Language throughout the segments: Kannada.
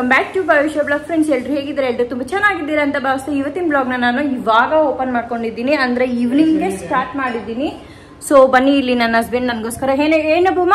Welcome back to Bhavishya blog friends ಎಲ್ರು ಹೇಗಿದ್ದಾರೆ ಎಲ್ರು ತುಂಬಾ ಚೆನ್ನಾಗಿದ್ದೀರಾ ಅಂತ ಭಾವಿಸ್ತಾ ಇವತ್ತಿನ ಬ್ಲಾಗ್ನ ನಾನು ಇವಾಗ ಓಪನ್ ಮಾಡ್ಕೊಂಡಿದ್ದೀನಿ ಅಂದ್ರೆ ಈವ್ನಿಂಗ್ಗೆ ಸ್ಟಾರ್ಟ್ ಮಾಡಿದ್ದೀನಿ ಸೊ ಬನ್ನಿ ಇಲ್ಲಿ ನನ್ನ ಹಸ್ಬೆಂಡ್ ನನಗೋಸ್ಕರ ಏನೇ ಏನಬ್ಬಮ್ಮ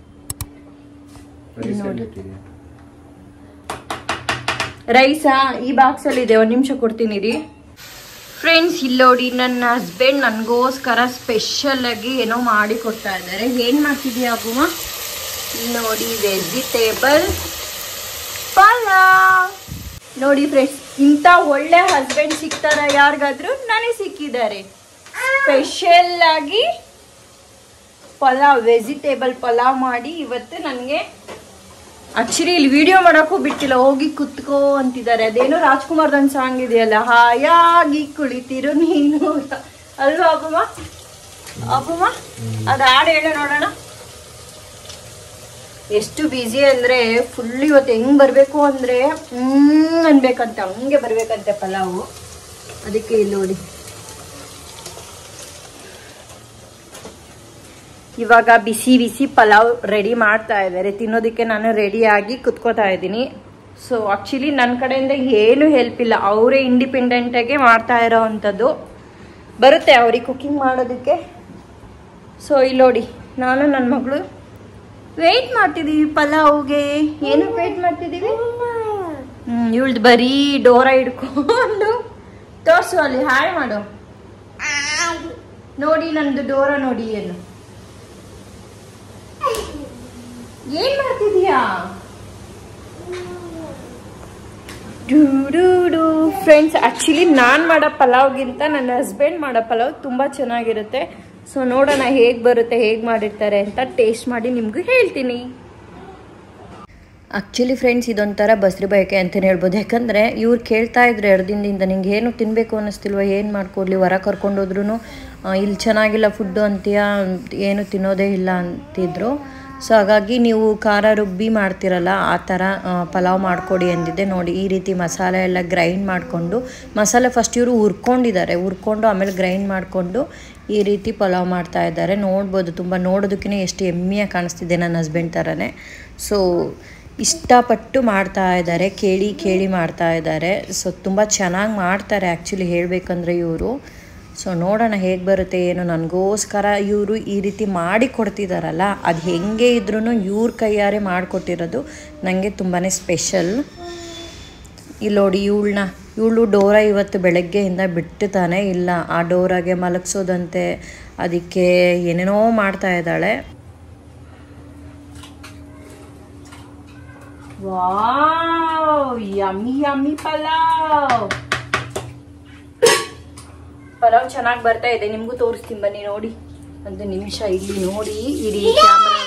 ರೈಸಾ ಈ ಬಾಕ್ಸ್ ಅಲ್ಲಿ ಇದೆ ಒಂದ್ ನಿಮಿಷ ಕೊಡ್ತೀನಿ ರೀ ಫ್ರೆಂಡ್ಸ್ ಇಲ್ಲಿ ನೋಡಿ ನನ್ನ ಹಸ್ಬೆಂಡ್ ನನಗೋಸ್ಕರ ಸ್ಪೆಷಲ್ ಆಗಿ ಏನೋ ಮಾಡಿ ಕೊಡ್ತಾ ಇದ್ದಾರೆ ಏನ್ ಮಾಡ್ತಿದ್ಯಾ ಅಬ್ಬಮ್ಮ ಇಲ್ಲಿ ನೋಡಿ ವೆಜಿಟೇಬಲ್ ಪಲಾವ್ ನೋಡಿ ಫ್ರೆಂಡ್ಸ್ ಇಂಥ ಒಳ್ಳೆ ಹಸ್ಬೆಂಡ್ ಸಿಗ್ತಾರ ಯಾರಿಗಾದ್ರೂ ನನಗೆ ಸಿಕ್ಕಿದ್ದಾರೆ ಸ್ಪೆಷಲ್ ಆಗಿ ಪಲಾವ್ ವೆಜಿಟೇಬಲ್ ಪಲಾವ್ ಮಾಡಿ ಇವತ್ತು ನನಗೆ ಆಕ್ಚುಲಿ ಇಲ್ಲಿ ವಿಡಿಯೋ ಮಾಡೋಕ್ಕೂ ಬಿಟ್ಟಿಲ್ಲ ಹೋಗಿ ಕುತ್ಕೋ ಅಂತಿದ್ದಾರೆ ಅದೇನೋ ರಾಜ್ಕುಮಾರ್ದೊಂದು ಸಾಂಗ್ ಇದೆಯಲ್ಲ ಹಾಯಾಗಿ ಕುಳಿತಿರು ನೀನು ಅಲ್ವಾ ಅಬ್ಬಮ್ಮ ಅಬ್ಬಮ್ಮ ಅದು ಹಾಡು ಹೇಳ ನೋಡೋಣ ಎಷ್ಟು ಬ್ಯುಸಿ ಅಂದ್ರೆ ಫುಲ್ ಇವತ್ತು ಹೆಂಗ್ ಬರ್ಬೇಕು ಅಂದ್ರೆ ಹ್ಮ್ ಅನ್ಬೇಕಂತ ಹಂಗೆ ಬರ್ಬೇಕಂತೆ ಪಲಾವು ಅದಕ್ಕೆ ಇಲ್ಲಿ ನೋಡಿ ಇವಾಗ ಬಿಸಿ ಬಿಸಿ ಪಲಾವ್ ರೆಡಿ ಮಾಡ್ತಾ ಇದ್ದಾರೆ ತಿನ್ನೋದಕ್ಕೆ ನಾನು ರೆಡಿ ಆಗಿ ಕುತ್ಕೋತಾ ಇದ್ದೀನಿ ಸೊ ಆಕ್ಚುಲಿ ನನ್ನ ಕಡೆಯಿಂದ ಏನು ಹೆಲ್ಪ್ ಇಲ್ಲ ಅವರೇ ಇಂಡಿಪೆಂಡೆಂಟ್ ಆಗಿ ಮಾಡ್ತಾ ಇರೋ ಅಂಥದ್ದು ಬರುತ್ತೆ ಅವ್ರಿಗೆ ಕುಕಿಂಗ್ ಮಾಡೋದಕ್ಕೆ ಸೊ ಇಲ್ಲಿ ನೋಡಿ ನಾನು ನನ್ನ ಮಗಳು ವೇಟ್ ಮಾಡ್ತಿದೀವಿ ಪಲಾವ್ಗೆ ಏನಕ್ಕೆ ವೇಟ್ ಮಾಡ್ತಿದೀವಿ ಹ್ಮ್ ಇವಳ್ದು ಬರೀ ಡೋರ ಹಿಡ್ಕೊಂಡು ತೋರ್ಸು ಅಲ್ಲಿ ಹಾಯ್ ಮಾಡು ನೋಡಿ ನಂದು ಡೋರ ನೋಡಿ ಏನು ಏನ್ ಮಾಡ್ತಿದೀಯಾ ಫ್ರೆಂಡ್ಸ್ ಆಕ್ಚುಲಿ ನಾನ್ ಮಾಡೋ ಪಲಾವ್ಗಿಂತ ನನ್ನ ಹಸ್ಬೆಂಡ್ ಮಾಡೋ ಪಲಾವ್ ತುಂಬಾ ಚೆನ್ನಾಗಿರುತ್ತೆ ಸೊ ನೋಡೋಣ ಹೇಗ್ ಬರುತ್ತೆ ಹೇಗ್ ಮಾಡಿರ್ತಾರೆ ಅಂತ ಟೇಸ್ಟ್ ಮಾಡಿ ನಿಮ್ಗೂ ಹೇಳ್ತೀನಿ ಆ್ಯಕ್ಚುಲಿ ಫ್ರೆಂಡ್ಸ್ ಇದೊಂಥರ ಬಸ್ರಿ ಬಯಕೆ ಅಂತಲೇ ಹೇಳ್ಬೋದು ಯಾಕಂದರೆ ಇವ್ರು ಕೇಳ್ತಾ ಇದ್ರು ಎರಡು ದಿನದಿಂದ ನಿಂಗೆ ಏನು ತಿನ್ನಬೇಕು ಅನ್ನಿಸ್ತಿಲ್ವ ಏನು ಮಾಡ್ಕೊಡ್ಲಿ ಹೊರ ಕರ್ಕೊಂಡೋದ್ರೂ ಇಲ್ಲಿ ಚೆನ್ನಾಗಿಲ್ಲ ಫುಡ್ಡು ಅಂತೀಯ ಏನು ತಿನ್ನೋದೇ ಇಲ್ಲ ಅಂತಿದ್ರು ಸೊ ಹಾಗಾಗಿ ನೀವು ಖಾರ ರುಬ್ಬಿ ಮಾಡ್ತಿರಲ್ಲ ಆ ಥರ ಆ, ಪಲಾವ್ ಮಾಡಿಕೊಡಿ ಅಂದಿದ್ದೆ ನೋಡಿ ಈ ರೀತಿ ಮಸಾಲೆ ಎಲ್ಲ ಗ್ರೈಂಡ್ ಮಾಡಿಕೊಂಡು ಮಸಾಲೆ ಫಸ್ಟ್ ಇವರು ಹುರ್ಕೊಂಡಿದ್ದಾರೆ ಹುರ್ಕೊಂಡು ಆಮೇಲೆ ಗ್ರೈಂಡ್ ಮಾಡಿಕೊಂಡು ಈ ರೀತಿ ಪಲಾವ್ ಮಾಡ್ತಾ ಇದ್ದಾರೆ ನೋಡ್ಬೋದು ತುಂಬ ನೋಡೋದಕ್ಕೇ ಎಷ್ಟು ಎಮ್ಮಿಯಾಗಿ ಕಾಣಿಸ್ತಿದೆ ನನ್ನ ಹಸ್ಬೆಂಡ್ ಥರನೇ ಸೊ ಇಷ್ಟಪಟ್ಟು ಮಾಡ್ತಾ ಇದ್ದಾರೆ ಕೇಳಿ ಕೇಳಿ ಮಾಡ್ತಾ ಇದ್ದಾರೆ ಸೊ ತುಂಬ ಚೆನ್ನಾಗಿ ಮಾಡ್ತಾರೆ ಆ್ಯಕ್ಚುಲಿ ಹೇಳಬೇಕಂದ್ರೆ ಇವರು ಸೊ ನೋಡೋಣ ಹೇಗೆ ಬರುತ್ತೆ ಏನು ನನಗೋಸ್ಕರ ಇವರು ಈ ರೀತಿ ಮಾಡಿ ಕೊಡ್ತಿದ್ದಾರಲ್ಲ ಅದು ಹೆಂಗೆ ಇದ್ರೂ ಇವ್ರ ಕೈಯಾರೆ ಮಾಡಿಕೊಟ್ಟಿರೋದು ನನಗೆ ತುಂಬಾ ಸ್ಪೆಷಲ್ ಇಲ್ಲಿ ನೋಡಿ ಇವಳನ್ನ ಇವಳು ಡೋರ ಇವತ್ತು ಬೆಳಗ್ಗೆಯಿಂದ ಬಿಟ್ಟಿದ್ದಾನೆ ಇಲ್ಲ ಆ ಡೋರಾಗೆ ಮಲಗಿಸೋದಂತೆ ಅದಕ್ಕೆ ಏನೇನೋ ಮಾಡ್ತಾ ಇದ್ದಾಳೆ wow yummy yummy pulao pulao ಚೆನ್ನಾಗಿ ಬರ್ತಾ ಇದೆ ನಿಮ್ಗೂ ತೋರಿಸ್ತೀನಿ ಬನ್ನಿ ನೋಡಿ ಒಂದು ನಿಮಿಷ ಇಲ್ಲಿ ನೋಡಿ ಇಡೀ ಕ್ಯಾಮ್ರಾ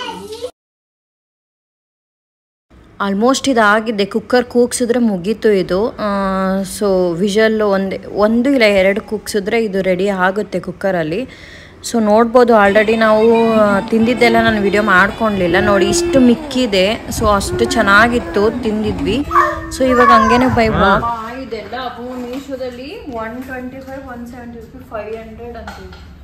ಆಲ್ಮೋಸ್ಟ್ ಇದಾಗಿದೆ ಕುಕ್ಕರ್ ಕೂಗ್ಸಿದ್ರೆ ಮುಗೀತು ಇದು ಸೊ ವಿಷಲ್ ಒಂದು ಒಂದು ಇಲ್ಲ ಎರಡು ಕೂಗ್ಸಿದ್ರೆ ಇದು ರೆಡಿ ಆಗುತ್ತೆ ಕುಕ್ಕರಲ್ಲಿ ಸೊ ನೋಡ್ಬೋದು ಆಲ್ರೆಡಿ ನಾವು ಆ, ತಿಂದಿದ್ದೆಲ್ಲ ನಾನು ವಿಡಿಯೋ ಮಾಡ್ಕೊಳ್ಲಿಲ್ಲ ನೋಡಿ ಇಷ್ಟು ಮಿಕ್ಕಿದೆ ಸೊ ಅಷ್ಟು ಚೆನ್ನಾಗಿತ್ತು ತಿಂದಿದ್ವಿ ಸೊ ಇವಾಗ ಹಂಗೇನೆ ಬೈ ಇದೆಲ್ಲ ಅವು ಮೀಶೋದಲ್ಲಿ one twenty five one seventy rupees five hundred ಅಂತ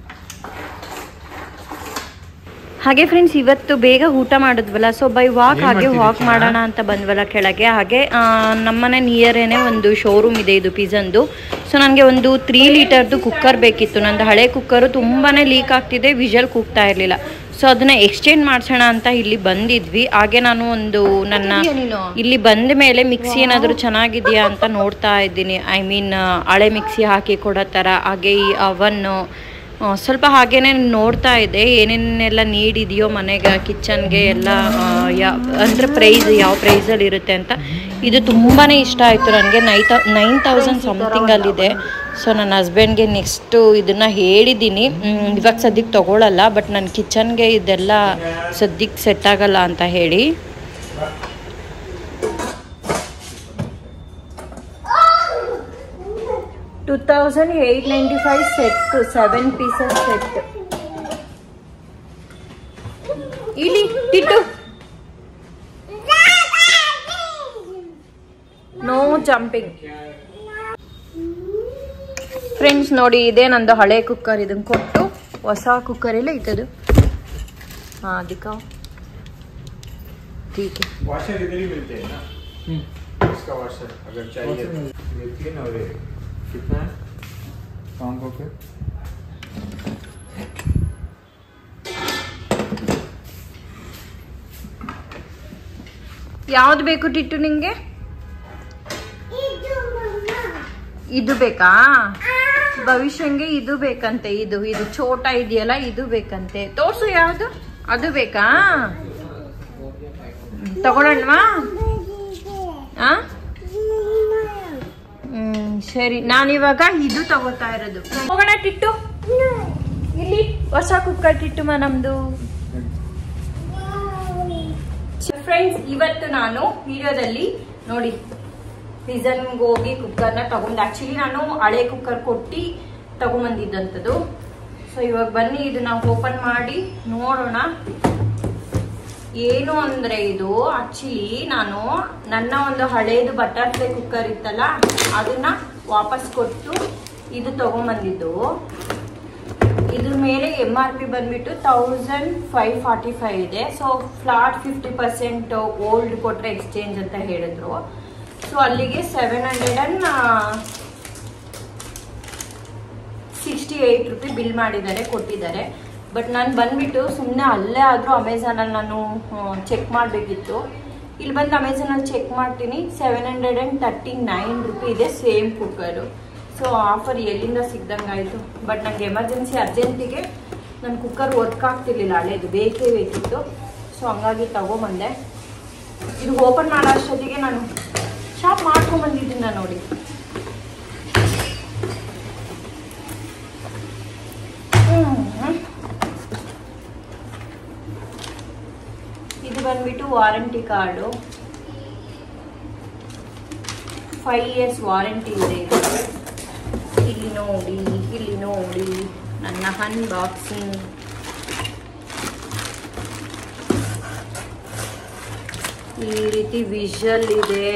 ಹಾಗೆ ಫ್ರೆಂಡ್ಸ್ ಇವತ್ತು ಬೇಗ ಊಟ ಮಾಡಿದ್ವಲ್ಲ ಸೊ ಬೈ ವಾಕ್ ಹಾಗೆ ವಾಕ್ ಮಾಡೋಣ ಅಂತ ಬಂದ್ವಲ್ಲ ಕೆಳಗೆ ಹಾಗೆ ಆ, ನಮ್ಮನೆ ನಿಯರೇನೆ ಒಂದು ಶೋರೂಮ್ ಇದೆ ಇದು ಪಿಝನ್ದು ಸೊ ನನಗೆ ಒಂದು ತ್ರೀ ಲೀಟರ್ದು ಕುಕ್ಕರ್ ಬೇಕಿತ್ತು ನಂದು ಹಳೆ ಕುಕ್ಕರು ತುಂಬಾ ಲೀಕ್ ಆಗ್ತಿದೆ ವಿಷಲ್ ಕೂಗ್ತಾ ಇರಲಿಲ್ಲ ಸೊ ಅದನ್ನ ಎಕ್ಸ್ಚೇಂಜ್ ಮಾಡ್ಸೋಣ ಅಂತ ಇಲ್ಲಿ ಬಂದಿದ್ವಿ ಹಾಗೆ ನಾನು ಒಂದು ನನ್ನ ಇಲ್ಲಿ ಬಂದ ಮೇಲೆ ಮಿಕ್ಸಿ ಏನಾದರೂ ಚೆನ್ನಾಗಿದೆಯಾ ಅಂತ ನೋಡ್ತಾ ಇದ್ದೀನಿ ಐ ಮೀನ್ ಹಳೆ ಮಿಕ್ಸಿ ಹಾಕಿ ಕೊಡೋ ಥರ ಹಾಗೆ ಈ ಅವನ್ನು ಆ, ಸ್ವಲ್ಪ ಹಾಗೇನೆ ನೋಡ್ತಾ ಇದೆ ಏನೇನೆಲ್ಲ ನೀಡ್ ಇದೆಯೋ ಮನೆಗೆ ಕಿಚನ್ಗೆ ಎಲ್ಲ ಆ, ಯಾ ಅಂದರೆ ಪ್ರೈಸ್ ಯಾವ ಪ್ರೈಸಲ್ಲಿ ಇರುತ್ತೆ ಅಂತ ಇದು ತುಂಬಾ ಇಷ್ಟ ಆಯಿತು ನನಗೆ ನೈ ತೌ ನೈನ್ ತೌಸಂಡ್ ಸಮಥಿಂಗಲ್ಲಿದೆ ಸೊ ನನ್ನ ಹಸ್ಬೆಂಡ್ಗೆ ನೆಕ್ಸ್ಟು ಇದನ್ನು ಹೇಳಿದ್ದೀನಿ ಮ್, ಇವಾಗ ಸದ್ಯಕ್ಕೆ ತೊಗೊಳಲ್ಲ ಬಟ್ ನನ್ನ ಕಿಚನ್ಗೆ ಇದೆಲ್ಲ ಸದ್ಯಕ್ಕೆ ಸೆಟ್ ಆಗಲ್ಲ ಅಂತ ಹೇಳಿ two thousand eight ninety five set seven pieces set ಇಲ್ಲಿ ಟಿಟ್ಟು ನೋ ಜಂಪಿಂಗ್ ಫ್ರೆಂಡ್ಸ್ ನೋಡಿ ಇದೇ ನಂದು ಹಳೆ ಕುಕ್ಕರ್ ಇದನ್ನ ಕೊಟ್ಟು ಹೊಸ ಕುಕ್ಕರ್ ಎಲ್ಲ ಇತ್ತದು ಹಾಂ ದಿಕ್ಕ ठीक है वॉशर इधर ही मिलते हैं ना इसका वाशर अगर चाहिए तो। देखिए ना और ये कितना है काम को के ಯಾವ್ದು ಬೇಕು ಟಿಟ್ಟು ನಿಂಗೆ ಇದು ಬೇಕಾ ಭವಿಷ್ಯಂಗೆ ಇದು ಬೇಕಂತೆ ಇದು ಇದು ಚೋಟ ಇದೆಯಲ್ಲ ಇದು ಬೇಕಂತೆ ತೋರ್ಸು ಯಾವ್ದು ಅದು ಬೇಕಾ ತಗೊಳಣ್ವಾ ಆ ಹ್ಮ್ ಸರಿ ನಾನಿವಾಗ ಇದು ತಗೋತಾ ಇರೋದು ಹೋಗೋಣ ಟಿಟ್ಟು ಇಲ್ಲಿ ಹೊಸ ಕುಕ್ಕರ್ ಟಿಟ್ಟುಮ ನಮ್ದು ಫ್ರೆಂಡ್ಸ್ ಇವತ್ತು ನಾನು ವಿಡಿಯೋದಲ್ಲಿ ನೋಡಿ ಪಿಝನ್ಗೆ ಹೋಗಿ ಕುಕ್ಕರ್ನ ತಗೊಂಡು ಆಕ್ಚುಲಿ ನಾನು ಹಳೆ ಕುಕ್ಕರ್ ಕೊಟ್ಟು ತಗೊಂಬಂದಿದ್ದಂಥದ್ದು ಸೊ ಇವಾಗ ಬನ್ನಿ ಇದನ್ನ ಓಪನ್ ಮಾಡಿ ನೋಡೋಣ ಏನು ಅಂದ್ರೆ ಇದು ಆಕ್ಚುಲಿ ನಾನು ನನ್ನ ಒಂದು ಹಳೇದು ಬಟರ್ಫ್ಲೈ ಕುಕ್ಕರ್ ಇತ್ತಲ್ಲ ಅದನ್ನ ವಾಪಸ್ ಕೊಟ್ಟು ಇದು ತಗೊಂಬಂದಿದ್ದು ಇದ್ರ ಮೇಲೆ ಎಮ್ ಆರ್ ಪಿ ಬಂದ್ಬಿಟ್ಟು ತೌಸಂಡ್ ಫೈವ್ ಫಾರ್ಟಿ ಫೈವ್ ಇದೆ so flat fifty percent old ಕೊಟ್ರೆ ಎಕ್ಸ್ಚೇಂಜ್ ಅಂತ ಹೇಳಿದ್ರು ಸೊ ಅಲ್ಲಿಗೆ seven hundred and sixty eight rupee bill ಮಾಡಿದ್ದಾರೆ ಕೊಟ್ಟಿದ್ದಾರೆ ಬಟ್ ನಾನು ಬಂದ್ಬಿಟ್ಟು ಸುಮ್ಮನೆ ಅಲ್ಲೇ ಆದರೂ ಅಮೆಝಾನಲ್ಲಿ ನಾನು ಚೆಕ್ ಮಾಡಬೇಕಿತ್ತು ಇಲ್ಲಿ ಬಂದು ಅಮೆಝಾನಲ್ಲಿ ಚೆಕ್ ಮಾಡ್ತೀನಿ seven hundred and thirty nine rupee ಇದೆ ಸೇಮ್ ಕುಕ್ಕರು ಸೊ ಆಫರ್ ಎಲ್ಲಿಂದ ಸಿಗ್ದಂಗಾಯಿತು ಬಟ್ ನನಗೆ ಎಮರ್ಜೆನ್ಸಿ ಅರ್ಜೆಂಟಿಗೆ ನನ್ನ ಕುಕ್ಕರ್ ವರ್ಕ್ ಆಗ್ತಿರ್ಲಿಲ್ಲ ಹಳೇದು ಬೇಕೇ ಬೇಕಿತ್ತು ಸೊ ಹಂಗಾಗಿ ತಗೊಂಬಂದೆ ಇದು ಓಪನ್ ಮಾಡೋ ಅಷ್ಟೊತ್ತಿಗೆ ನಾನು ಶಾಪ್ ಮಾಡ್ಕೊಂಬಂದಿದ್ದೀನಿ ನೋಡಿ ಹ್ಮ್. ಇದು ಬಂದ್ಬಿಟ್ಟು warranty card five years warranty ಇದೆ ಇದು. ಇಲ್ಲಿ ನೋಡಿ ಇಲ್ಲಿ ನೋಡಿ ನನ್ನ ಅನ್ಬಾಕ್ಸಿಂಗ್ ಈ ರೀತಿ ವಿಷಲ್ ಇದೆ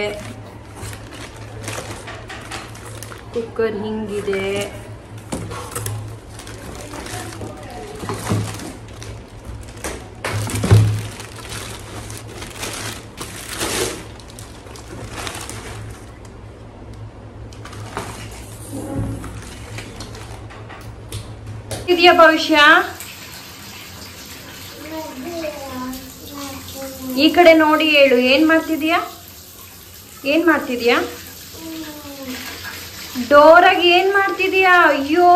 ಕುಕ್ಕರ್ ಹಿಂಗಿದೆ ಇದೆಯಾ ಭವಿಷ್ಯ ಈ ಕಡೆ ನೋಡಿ ಹೇಳು ಏನ್ ಮಾಡ್ತಿದ್ಯಾ ಏನ್ ಮಾಡ್ತಿದ್ಯಾ ಡೋರಾಗಿ ಏನ್ ಮಾಡ್ತಿದ್ಯಾ ಅಯ್ಯೋ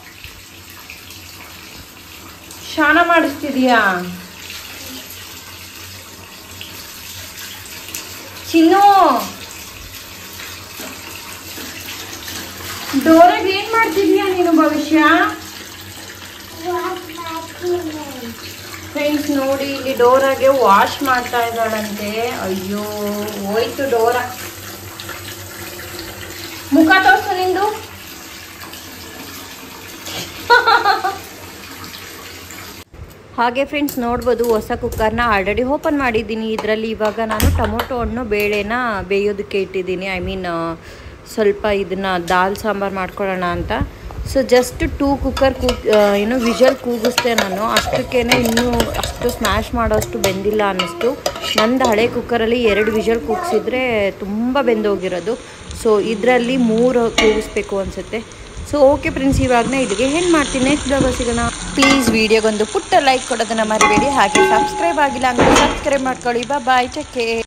ಶಾನ ಮಾಡಿಸ್ತಿದ್ಯಾ ಚಿನ್ನು ಡೋರಾಗಿ ಏನ್ ಮಾಡ್ತಿದ್ಯಾ ನೀನು ಭವಿಷ್ಯ ಫ್ರೆಂಡ್ಸ್ ನೋಡಿ ಇಲ್ಲಿ ಡೋರಾಗೆ ವಾಶ್ ಮಾಡ್ತಾ ಇದ್ದಾಳಂತೆ ಅಯ್ಯೋ ಹೋಯ್ತು ಡೋರ ಮುಖ ತೋರ್ಸು ನಿಂದು ಹಾಗೆ ಫ್ರೆಂಡ್ಸ್ ನೋಡ್ಬೋದು ಹೊಸ ಕುಕ್ಕರ್ನ ಆಲ್ರೆಡಿ ಓಪನ್ ಮಾಡಿದ್ದೀನಿ ಇದರಲ್ಲಿ ಇವಾಗ ನಾನು ಟೊಮೊಟೊ ಹಣ್ಣು ಬೇಳೆನ ಬೇಯೋದಕ್ಕೆ ಇಟ್ಟಿದ್ದೀನಿ ಐ ಮೀನ್ ಸ್ವಲ್ಪ ಇದನ್ನು ದಾಲ್ ಸಾಂಬಾರು ಮಾಡ್ಕೊಳ್ಳೋಣ ಅಂತ ಸೊ ಜಸ್ಟ್ ಟೂ ಕುಕ್ಕರ್ ಕೂಗ್ ಏನು ವಿಜಲ್ ಕೂಗಿಸ್ದೆ ನಾನು ಅಷ್ಟಕ್ಕೇ ಇನ್ನೂ ಅಷ್ಟು ಸ್ಮ್ಯಾಶ್ ಮಾಡೋಷ್ಟು ಬೆಂದಿಲ್ಲ ಅನ್ನಿಸ್ತು ನಂದು ಹಳೆ ಕುಕ್ಕರಲ್ಲಿ ಎರಡು ವಿಜಲ್ ಕೂಗಿಸಿದ್ರೆ ತುಂಬ ಬೆಂದೋಗಿರೋದು ಸೊ ಇದರಲ್ಲಿ ಮೂರು ಕೂಗಿಸ್ಬೇಕು ಅನಿಸುತ್ತೆ ಸೊ ಓಕೆ ಫ್ರೆಂಡ್ಸ್ ಇವಾಗನ ಇಲ್ಲಿಗೆ ಏನು ಮಾಡ್ತೀನಿ ನೆಕ್ಸ್ಟ್ ಬ್ಲಾಗ ಸಿಗೋಣ ಪ್ಲೀಸ್ ವಿಡಿಯೋಗೊಂದು ಪುಟ್ಟ ಲೈಕ್ ಕೊಡೋದನ್ನ ಮರಿಬೇಡಿ ಹಾಗೆ ಸಬ್ಸ್ಕ್ರೈಬ್ ಆಗಿಲ್ಲ ಅಂದರೆ ಸಬ್ಸ್ಕ್ರೈಬ್ ಮಾಡ್ಕೊಳ್ಳಿ ಬಾ ಬಾಯ್ ಚಕ್ಕೆ